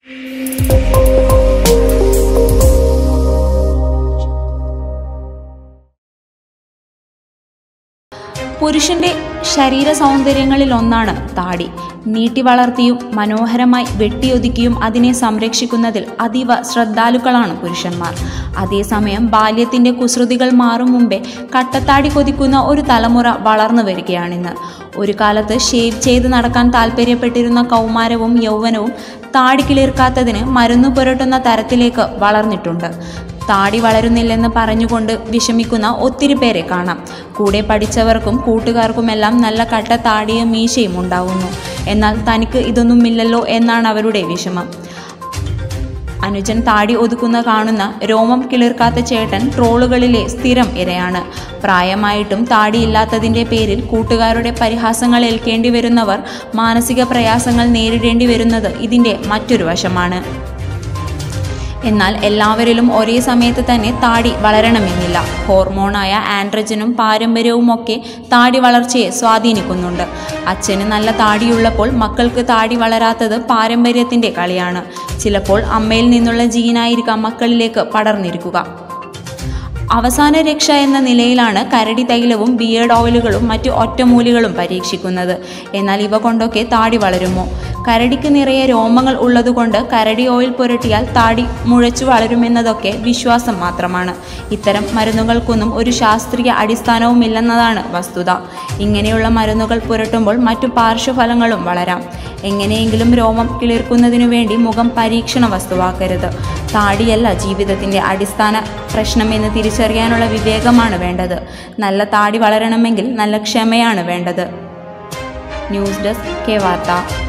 പുരുഷന്റെ ശരീര സൗന്ദര്യങ്ങളിൽ ഒന്നാണ് താടി നീട്ടി വളർത്തിയും മനോഹരമായി വെട്ടിയൊതുക്കിയും അതിനെ സംരക്ഷിക്കുന്നതിൽ അതീവ ശ്രദ്ധാലുക്കളാണ് പുരുഷന്മാർ അതേസമയം ബാല്യത്തിന്റെ കുസൃതികൾ മാറും മുമ്പേ കട്ടത്താടി കൊതിക്കുന്ന ഒരു തലമുറ വളർന്നു വരികയാണിന്ന് ഒരു കാലത്ത് ഷേവ് ചെയ്ത് നടക്കാൻ താല്പര്യപ്പെട്ടിരുന്ന കൗമാരവും യൗവനവും താടി കിളിർക്കാത്തതിന് മരുന്ന് പുരട്ടുന്ന തരത്തിലേക്ക് വളർന്നിട്ടുണ്ട് താടി വളരുന്നില്ലെന്ന് പറഞ്ഞുകൊണ്ട് വിഷമിക്കുന്ന ഒത്തിരി പേരെ കാണാം കൂടെ പഠിച്ചവർക്കും കൂട്ടുകാർക്കുമെല്ലാം നല്ല കട്ട താടിയും മീശയും ഉണ്ടാവുന്നു എന്നാൽ തനിക്ക് ഇതൊന്നുമില്ലല്ലോ എന്നാണ് അവരുടെ വിഷമം അനുജൻ താടി ഒതുക്കുന്ന കാണുന്ന രോമം കിളിർക്കാത്ത ചേട്ടൻ ട്രോളുകളിലെ സ്ഥിരം ഇരയാണ് പ്രായമായിട്ടും താടിയില്ലാത്തതിൻ്റെ പേരിൽ കൂട്ടുകാരുടെ പരിഹാസങ്ങൾ ഏൽക്കേണ്ടി വരുന്നവർ മാനസിക പ്രയാസങ്ങൾ നേരിടേണ്ടി വരുന്നത് ഇതിൻ്റെ മറ്റൊരു വശമാണ് എന്നാൽ എല്ലാവരിലും ഒരേ സമയത്ത് തന്നെ താടി വളരണമെന്നില്ല ഹോർമോണായ ആൻഡ്രജനും പാരമ്പര്യവുമൊക്കെ താടി വളർച്ചയെ സ്വാധീനിക്കുന്നുണ്ട് അച്ഛന് നല്ല താടിയുള്ളപ്പോൾ മക്കൾക്ക് താടി വളരാത്തത് പാരമ്പര്യത്തിൻ്റെ കളിയാണ് ചിലപ്പോൾ അമ്മയിൽ നിന്നുള്ള ജീനായിരിക്കാം മക്കളിലേക്ക് പടർന്നിരിക്കുക അവസാന രക്ഷ എന്ന നിലയിലാണ് കരടി തൈലവും ബിയേഡ് ഓയിലുകളും മറ്റു ഒറ്റമൂലികളും പരീക്ഷിക്കുന്നത് എന്നാൽ ഇവ കൊണ്ടൊക്കെ താടി വളരുമോ കരടിക്ക് നിറയെ രോമങ്ങൾ ഉള്ളതുകൊണ്ട് കരടി ഓയിൽ പുരട്ടിയാൽ താടി മുഴച്ചു വളരുമെന്നതൊക്കെ വിശ്വാസം മാത്രമാണ് ഇത്തരം മരുന്നുകൾക്കൊന്നും ഒരു ശാസ്ത്രീയ അടിസ്ഥാനവുമില്ലെന്നതാണ് വസ്തുത ഇങ്ങനെയുള്ള മരുന്നുകൾ പുരട്ടുമ്പോൾ മറ്റു പാർശ്വഫലങ്ങളും വളരാം എങ്ങനെയെങ്കിലും രോമം കിളിർക്കുന്നതിനു വേണ്ടി മുഖം പരീക്ഷണ വസ്തുവാക്കരുത് താടിയല്ല ജീവിതത്തിൻ്റെ അടിസ്ഥാന പ്രശ്നമെന്ന് തിരിച്ചറിയാനുള്ള വിവേകമാണ് വേണ്ടത് നല്ല താടി വളരണമെങ്കിൽ നല്ല ക്ഷമയാണ് വേണ്ടത് ന്യൂസ് ഡെസ്ക് കെ വാർത്ത